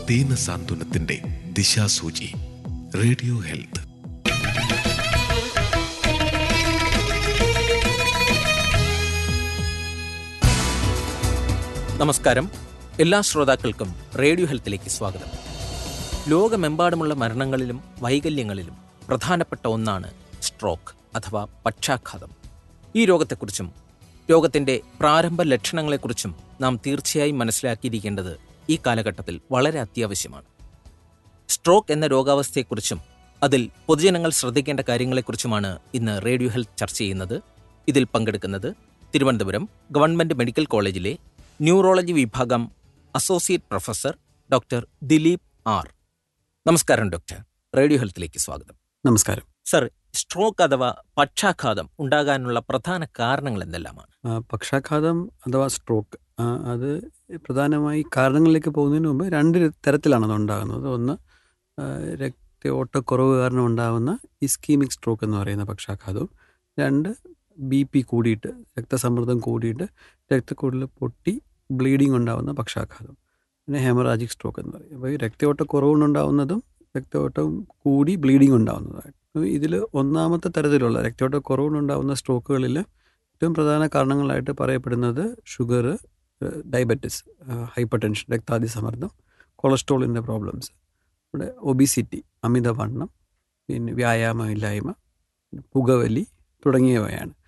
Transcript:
ദീന സാന്ത്വനത്തിന്റെ ദിശാസൂചി radio health നമസ്കാരം എല്ലാ ശ്രോതാക്കൾക്കും റേഡിയോ ഹെൽത്തിലേക്ക് സ്വാഗതം ലോകമെമ്പാടുമുള്ള മരണങ്ങളിലും വൈകല്യങ്ങളിലും പ്രധാനപ്പെട്ട ഒന്നാണ് സ്ട്രോക്ക് അഥവാ പക്ഷാഘാതം ഈ രോഗത്തെക്കുറിച്ചും രോഗത്തിൻ്റെ പ്രാരംഭ ലക്ഷണങ്ങളെക്കുറിച്ചും നാം തീർച്ചയായും മനസ്സിലാക്കിയിരിക്കേണ്ടത് ഈ കാലഘട്ടത്തിൽ വളരെ അത്യാവശ്യമാണ് സ്ട്രോക്ക് എന്ന രോഗാവസ്ഥയെക്കുറിച്ചും അതിൽ പൊതുജനങ്ങൾ ശ്രദ്ധിക്കേണ്ട കാര്യങ്ങളെക്കുറിച്ചുമാണ് ഇന്ന് റേഡിയോ ഹെൽത്ത് ചർച്ച ചെയ്യുന്നത് ഇതിൽ പങ്കെടുക്കുന്നത് തിരുവനന്തപുരം ഗവൺമെന്റ് മെഡിക്കൽ കോളേജിലെ ന്യൂറോളജി വിഭാഗം associate professor doctor Dileep R നമസ്കാരം ഡോക്ടർ റേഡിയോ ഹെൽത്തിലേക്ക് സ്വാഗതം നമസ്കാരം സർ സ്ട്രോക്ക് അഥവാ പക്ഷാഘാതം ഉണ്ടാകാനുള്ള പ്രധാന കാരണങ്ങൾ എന്തെല്ലാമാണ് ആ, പക്ഷാഘാതം അഥവാ സ്ട്രോക്ക് ആ, അത് പ്രധാനമായി കാരണങ്ങളിലേക്ക് പോകുന്നതിന് മുമ്പ് രണ്ട് തരത്തിലാണ് അത് ഉണ്ടാകുന്നത് ഒന്ന് ആ, രക്തയോട്ടക്കുറവ് കാരണം ഉണ്ടാകുന്ന ഇസ്കീമിക് സ്ട്രോക്ക് എന്ന് പറയുന്ന പക്ഷാഘാതവും രണ്ട് ബി പി കൂടിയിട്ട് രക്തസമ്മർദ്ദം കൂടിയിട്ട് രക്തക്കുഴൽ പൊട്ടി ബ്ലീഡിംഗ് ഉണ്ടാകുന്ന പക്ഷാഘാതം പിന്നെ ഹെമറാജിക് സ്ട്രോക്ക് എന്ന് പറയും അപ്പോൾ ഈ രക്തയോട്ടക്കുറവുണ്ടാവുന്നതും രക്തയോട്ടം കൂടി ബ്ലീഡിംഗ് ഉണ്ടാകുന്നതായിട്ട് ഇതിൽ ഒന്നാമത്തെ തരത്തിലുള്ള രക്തയോട്ടക്കുറവുണ്ടാകുന്ന സ്ട്രോക്കുകളിൽ ഏറ്റവും പ്രധാന കാരണങ്ങളായിട്ട് പറയപ്പെടുന്നത് ഷുഗർ ഡയബറ്റിസ് ഹൈപ്പർ ടെൻഷൻ രക്താതിസമ്മർദ്ദം കൊളസ്ട്രോളിൻ്റെ പ്രോബ്ലംസ് ഇവിടെ ഒബിസിറ്റി അമിതവണ്ണം പിന്നെ വ്യായാമമില്ലായ്മ പുകവലി തുടങ്ങിയവയാണ്